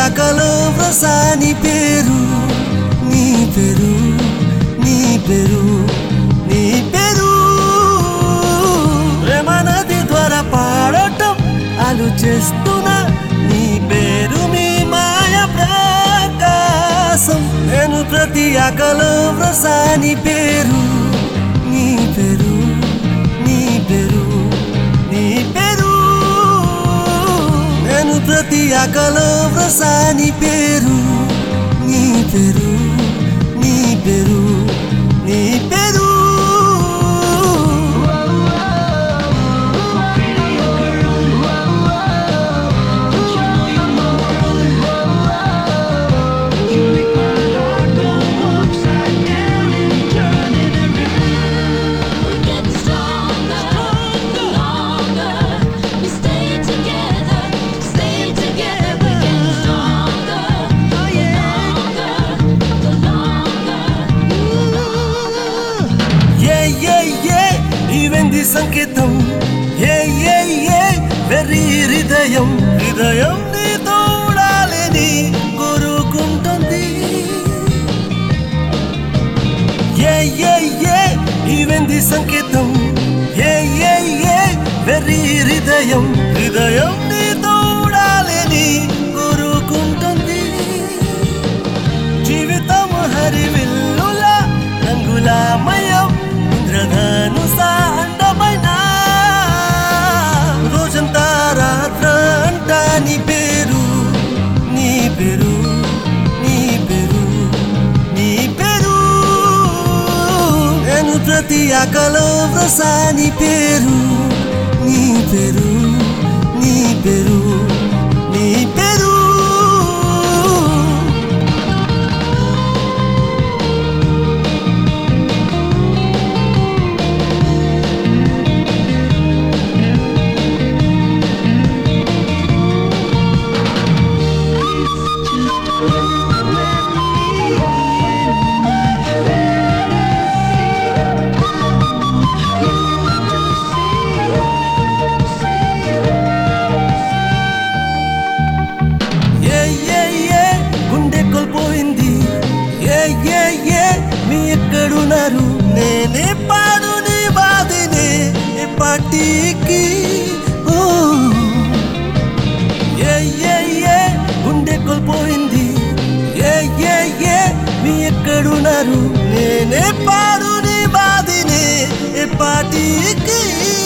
ఆకలో వ్రసాని పేరు నీ పేరు నీ పేరు నీ పేరు ప్రేమ నది ద్వారా పాడటం అలు చేస్తున్నా నీ పేరు మీ మాయ ప్రకాశం నేను ప్రతి ఆకలో వ్రసాని పేరు నీ పేరు నీ పేరు నీ పేరు నేను ప్రతి ఆకలో వ్రసాని పేరు నీ పేరు నీ పేరు నీ పేరు We're getting stronger, stronger. We stay together, stay together. We're getting stronger, stronger, longer. ఏ ఏ ఏ ఇవెంది సంకేతం ఏ ఏ ఏ వెర్రి హృదయం హృదయం నీ తోడాలని కోరుకుంటుంది ఏ ఏ ఏ ఇవెంది సంకేతం ఏ ఏ ఏ వెర్రి హృదయం హృదయం నీ తోడాలని కోరుకుంటుంది జీవితం హరివిల్లుల రంగులమయం ఇంద్రధనుస అందమైన రోజంతా రాత్ర అంట నీ పేరు నీ పేరు నీ పేరు నీ పేరు నేను ప్రతి ఆకలో వ్రసాని పేరు నీ పేరు నీ పేరు నీ పేరు ఏ ఏ ఏ గుండె కోల్పోయింది ఏ ఏ ఏ మీ ఎక్కడున్నారు నేనే పాడు నీ బాధిని పాటికి ఓ. ఏ ఏ ఏ గుండె కోల్పోయింది ఏ ఏ ఏ మీ ఎక్కడున్నారు నేనే పాడు నీ బాధిని పాటికి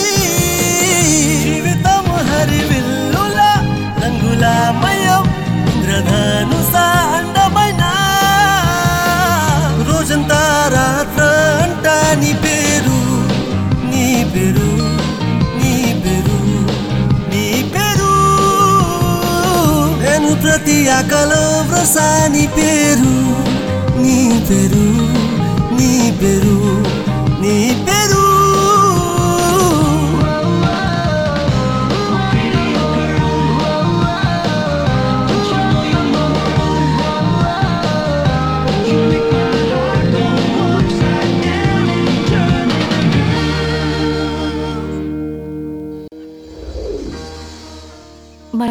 జీవితం హరివిల్లుల రంగులమయం ఇంద్రధనుస అందమైన రోజంతా రాత్ర అంట నీ పేరు నీ పేరు నీ పేరు నీ పేరు నేను ప్రతి ఆకలో వ్రసాని పేరు నీ పేరు నీ పేరు